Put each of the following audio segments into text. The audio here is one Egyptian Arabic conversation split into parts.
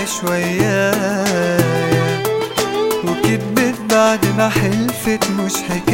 شوية وكدبت بعد ما حلفت مش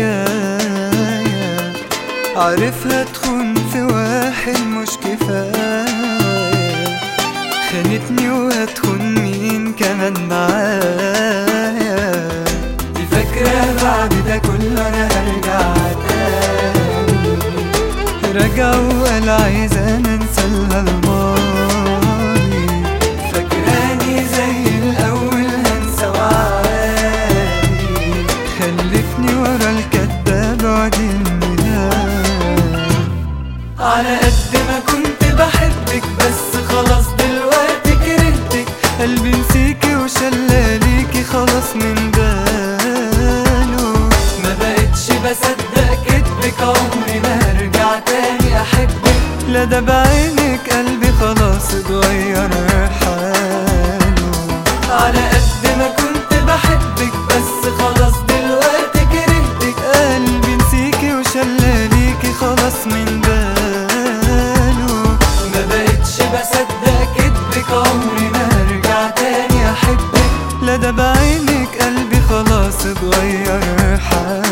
حكاية عارفها تخون في واحد مش كفاية خانتني وهتخون مين كمان معايا دي فاكرة بعد ده كله انا هرجع تاني رجع وقال عايز انا انسى لها الماضي فاكراني زي الاول هنسى وعادي خلتني ورا الكداب وعدي النهاية على قد ما كنت بحبك بس خلاص دلوقتي كرهتك قلبي نسيكي وشلاليكي خلاص من باله ما بقتش بصدق كدبك عمري ما هرجع تاني احبك لا ده بعينك قلبي خلاص اتغير حاله على قد ما كنت بحبك بس خلاص دلوقتي كرهتك قلبي نسيكي وشلاليكي خلاص من باله ما بقتش بصدق كدبك عمري ما هرجع تاني احبك لا ده بعينك قلبي خلاص اتغير حاله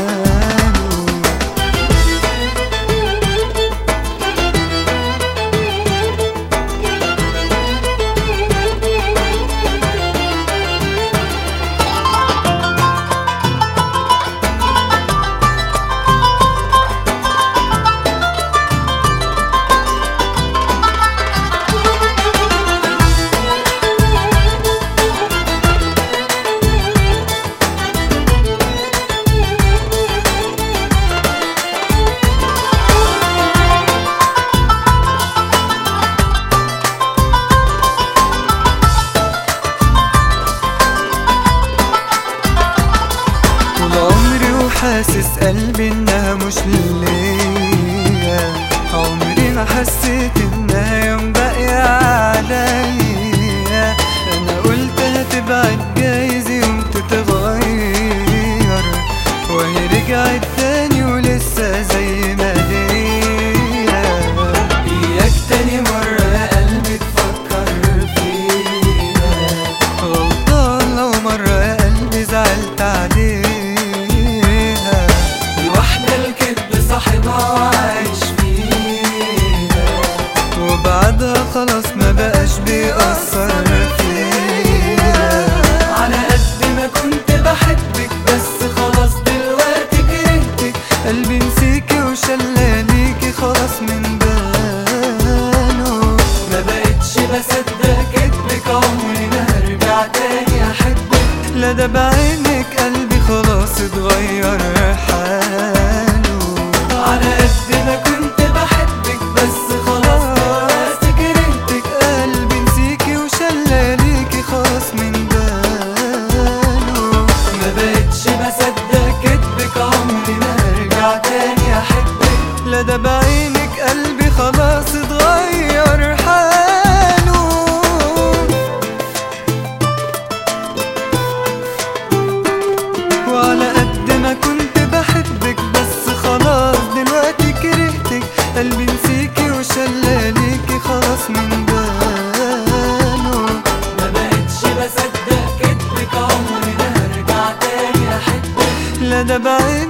طول عمري وحاسس قلبي انها مش ليا عمري ما حسيت انها يوم باقية عليا انا قلت هتبعد جايز يوم تتغير وهي رجعت تاني ولسه زي ما هي اياك تاني مرة يا قلبي تفكر فيها غلطان لو مرة يا قلبي زعلت عليها دي واحدة الكذب صاحبها وعايش فيها وبعدها خلاص ما بقاش بيأثر فيها على قد ما كنت بحبك بس خلاص دلوقتي كرهتك قلبي نسيكي وشلاليكي خلاص من باله ما بقتش بصدق كدبك عمري ما هرجع تاني احبك لا ده بعينك قلبي خلاص اتغير حاله على قد ما كنت بحبك بس خلاص دلوقتي كرهتك قلبي نسيكي وشلاليكي خلاص من باله ما بقتش بصدق كدبك عمري ما هرجع تاني احبك لا ده بعينك قلبي خلاص اتغير حاله وعلى قد ما كنت بحبك بس خلاص دلوقتي كرهتك قلبي نسيكي وشلاليكي خلاص من باله ما بقتش بصدق كدبك عمري ما هرجع تاني احبك لا ده بعيد